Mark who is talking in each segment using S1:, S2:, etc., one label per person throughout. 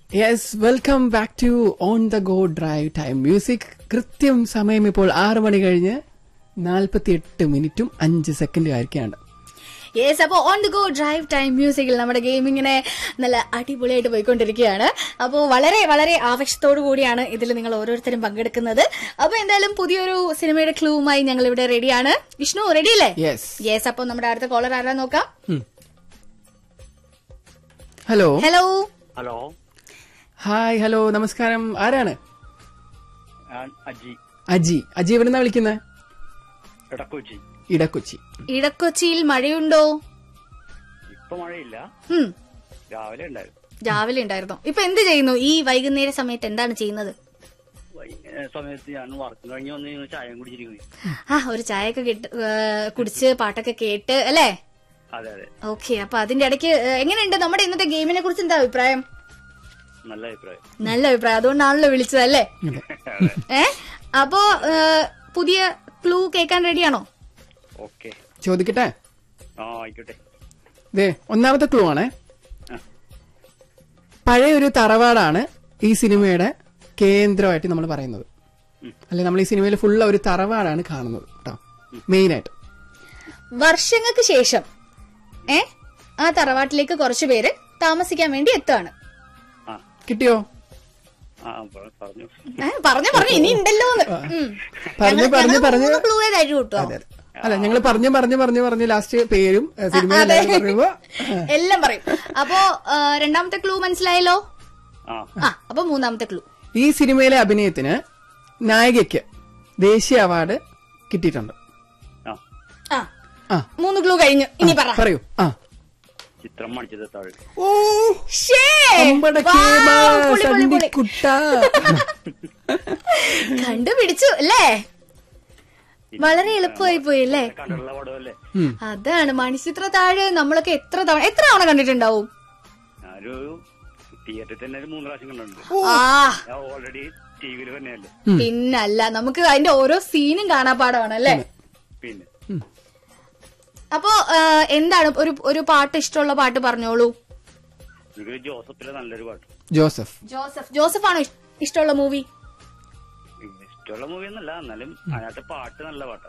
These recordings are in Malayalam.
S1: Yes welcome back to on the go drive time music കൃത്യം സമയം ഇപ്പോൾ ആറ് മണി കഴിഞ്ഞ് നാൽപ്പത്തി എട്ട് മിനിറ്റും അഞ്ച് സെക്കൻഡും ആയിരിക്കാണ്
S2: യെസ് അപ്പോൾ on the go drive time മ്യൂസിക്കിൽ നമ്മുടെ ഗെയിം ഇങ്ങനെ നല്ല അടിപൊളിയായിട്ട് പോയിക്കൊണ്ടിരിക്കുകയാണ് അപ്പോൾ വളരെ വളരെ ആവശ്യത്തോടു കൂടിയാണ് ഇതിൽ നിങ്ങൾ ഓരോരുത്തരും പങ്കെടുക്കുന്നത് അപ്പോൾ എന്തായാലും പുതിയൊരു സിനിമയുടെ ക്ലൂവുമായി ഞങ്ങൾ ഇവിടെ റെഡിയാണ് വിഷ്ണു റെഡി അല്ലേ
S1: യെസ്
S2: യെസ് അപ്പോൾ നമ്മുടെ അടുത്ത കോളർ ആരാ നോക്കാം
S1: hello
S2: hello
S3: hello
S1: hi hello നമസ്കാരം ആരാണ്
S3: ഞാൻ അജി
S1: അജി അജി എവിടുന്നാ വിളിക്കുന്നത്
S3: ഇടക്കൊച്ചി
S1: ഇടക്കൊച്ചി
S2: ഇടക്കൊച്ചിയിൽ മഴയുണ്ടോ
S3: ഇപ്പൊ മഴയില്ല
S2: ഉം
S3: രാവിലെ ഉണ്ടായിരുന്നു
S2: രാവിലെ ഉണ്ടായിരുന്നു ഇപ്പൊ എന്ത് ചെയ്യുന്നു ഈ വൈകുന്നേര സമയത്ത് എന്താണ് ചെയ്യുന്നത്
S3: വൈകുന്നേര സമയത്ത് ഞാൻ വർക്ക് കഴിഞ്ഞ് വന്ന് കഴിഞ്ഞ് ചായയും കുടിച്ചിരിക്കുന്നു
S2: ആ ഒരു ചായയൊക്കെ കിട്ട് ഏ, കുടിച്ച് പാട്ടൊക്കെ കേട്ട് അല്ലേ
S3: അതെ അതെ
S2: ഓക്കെ അപ്പൊ അതിന്റെ ഇടയ്ക്ക് ഏ, എങ്ങനെയുണ്ട് നമ്മുടെ ഇന്നത്തെ ഗെയിമിനെ കുറിച്ച് എന്താ അഭിപ്രായം
S3: നല്ല അഭിപ്രായം
S2: നല്ല അഭിപ്രായം അതുകൊണ്ടാണല്ലോ വിളിച്ചത് അല്ലേ
S3: അതെ
S2: ഏ അപ്പോ ഏ, പുതിയ ക്ലൂ കേൾക്കാൻ റെഡിയാണോ
S3: ഓക്കെ
S1: ചോദിക്കട്ടെ
S3: ആ ആയിക്കോട്ടെ
S1: ദേ ഒന്നാമത്തെ ക്ലൂ ആണേ
S3: ആ.
S1: പഴയ ഒരു തറവാടാണ് ഈ സിനിമയുടെ കേന്ദ്രമായിട്ട് നമ്മൾ പറയുന്നത് അല്ലെ നമ്മൾ ഈ സിനിമയിൽ ഫുള്ള ഒരു തറവാടാണ് കാണുന്നത് കേട്ടോ മെയിൻ ആയിട്ട്
S2: വർഷങ്ങൾക്ക് ശേഷം ഏ ആ തറവാട്ടിലേക്ക് കുറച്ചു പേര് താമസിക്കാൻ വേണ്ടി എത്തുകയാണ്
S3: ആ
S1: കിട്ടിയോ
S3: ആ പ- പറഞ്ഞു
S2: ഏ, പറഞ്ഞു പറഞ്ഞു ഇനി ഉണ്ടല്ലോ
S1: പറഞ്ഞു പറഞ്ഞു പറഞ്ഞു
S2: ക്ലൂ തരൂ കേട്ടോ
S1: അതെ അതെ അല്ല ഞങ്ങൾ പറഞ്ഞു പറഞ്ഞു പറഞ്ഞു പറഞ്ഞു ലാസ്റ്റ് പേരും ഏ, സിനിമയുടെ എല്ലാവരും പറയുമ്പോ
S2: എല്ലാം പറയും അപ്പോ ഏ, രണ്ടാമത്തെ ക്ലൂ മനസ്സിലായല്ലോ
S3: ആ
S2: ആ അപ്പൊ മൂന്നാമത്തെ ക്ലൂ
S1: ഈ സിനിമയിലെ അഭിനയത്തിന് നായികയ്ക്ക് ദേശീയ അവാർഡ് കിട്ടിയിട്ടുണ്ട്
S3: ആ
S2: ആ
S1: ആ
S2: മൂന്ന് ക്ലൂ കഴിഞ്ഞു ഇനി പറ
S1: പറയൂ ആ
S3: ചിത്രം മണിച്ചത് താഴെ
S1: ഓ
S2: ശ്ശേ!
S1: അമ്പട
S2: വൗ,
S1: കേമ,
S2: പൊളി, പൊളി, പൊളി.
S1: സണ്ണിക്കുട്ട.
S2: കണ്ടുപിടിച്ചു അല്ലേ വളരെ എളുപ്പമായി പോയി അല്ലേ
S3: കണ്ടുള്ള പടമല്ലേ
S1: ഉം.
S2: അതാണ് മണിച്ചിത്ര താഴെ നമ്മളൊക്കെ എത്ര തവണ എത്ര തവണ കണ്ടിട്ടുണ്ടാവും
S3: ഞാനൊരു തിയേറ്ററിൽ തന്നെ ഒരു മൂന്ന് പ്രാവശ്യം കണ്ടിട്ടുണ്ട്
S2: ആ
S3: ഞാൻ ഓൾറെഡി ടി വിയിൽ തന്നെയല്ലേ
S2: പിന്നല്ല നമുക്ക് അതിന്റെ ഓരോ സീനും കാണാപ്പാടമാണ് അല്ലേ
S3: പിന്നെ
S2: അപ്പോ ആ, എന്താണ് ഒരു ഒരു പാട്ട് ഇഷ്ടമുള്ള പാട്ട് പറഞ്ഞോളൂ
S3: എനിക്ക് ജോസഫിലെ നല്ലൊരു പാട്ട്
S1: ജോസഫ്
S2: ജോസഫ് ജോസഫ് ആണോ ഇഷ്- ഇഷ്ടമുള്ള മൂവി
S3: ഇഷ്ടമുള്ള മൂവി ഒന്നല്ല എന്നാലും അതിനകത്തെ പാട്ട് നല്ല പാട്ടാണ്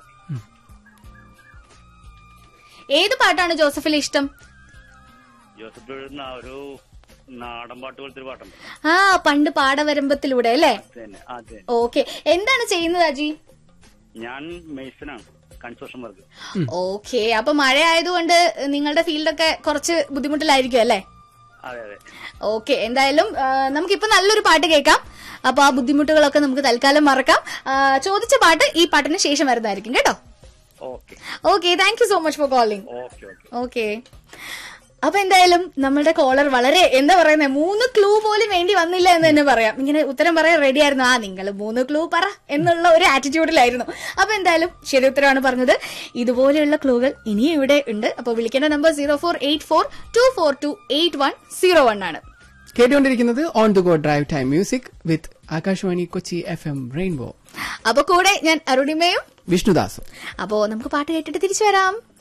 S2: ഏത് പാട്ടാണ് ജോസഫിൽ ഇഷ്ടം
S3: ജോസഫ് എഴുതുന്ന ആ ഒരു നാടൻ പാട്ട് പോലത്തെ ഒരു പാട്ടുണ്ട്
S2: ആ പണ്ട് പാടവരമ്പത്തിലൂടെ അല്ലേ
S3: അത് തന്നെ അത് തന്നെ
S2: ഓക്കെ എന്താണ് ചെയ്യുന്നത് അജി
S3: ഞാൻ മെയ്സനാണ് കൺസ്ട്രക്ഷൻ വർക്ക്
S2: ഓക്കെ അപ്പൊ മഴ ആയതുകൊണ്ട് നിങ്ങളുടെ ഫീൽഡൊക്കെ കുറച്ച് ബുദ്ധിമുട്ടിലായിരിക്കും അല്ലേ
S3: അതെ അതെ
S2: ഓക്കെ എന്തായാലും ആ, നമുക്കിപ്പോ നല്ലൊരു പാട്ട് കേൾക്കാം അപ്പൊ ആ ബുദ്ധിമുട്ടുകളൊക്കെ നമുക്ക് തൽക്കാലം മറക്കാം ആ, ചോദിച്ച പാട്ട് ഈ പാട്ടിന് ശേഷം വരുന്നതായിരിക്കും കേട്ടോ
S3: okay
S2: okay thank you so much for calling
S3: okay okay
S2: okay അപ്പൊ എന്തായാലും നമ്മളുടെ കോളർ വളരെ എന്താ പറയുന്നത് മൂന്ന് ക്ലൂ പോലും വേണ്ടി വന്നില്ല എന്ന് തന്നെ പറയാം ഇങ്ങനെ ഉത്തരം പറയാൻ റെഡി ആയിരുന്നു ആ നിങ്ങൾ മൂന്ന് ക്ലൂ പറ എന്നുള്ള ഒരു ആറ്റിറ്റ്യൂഡിലായിരുന്നു അപ്പൊ എന്തായാലും ശരി ഉത്തരമാണ് പറഞ്ഞത് ഇതുപോലെയുള്ള ക്ലൂകൾ ഇനിയും ഇവിടെ ഉണ്ട് അപ്പൊ വിളിക്കേണ്ട number zero four eight four two four two eight one zero one ആണ്
S1: കേട്ടുകൊണ്ടിരിക്കുന്നത് on the go drive time music with Akashvani Kochi F M rainbow
S2: അപ്പൊ കൂടെ ഞാൻ അരുണിമയും
S1: വിഷ്ണുദാസും
S2: അപ്പോ നമുക്ക് പാട്ട് കേട്ടിട്ട് തിരിച്ചു വരാം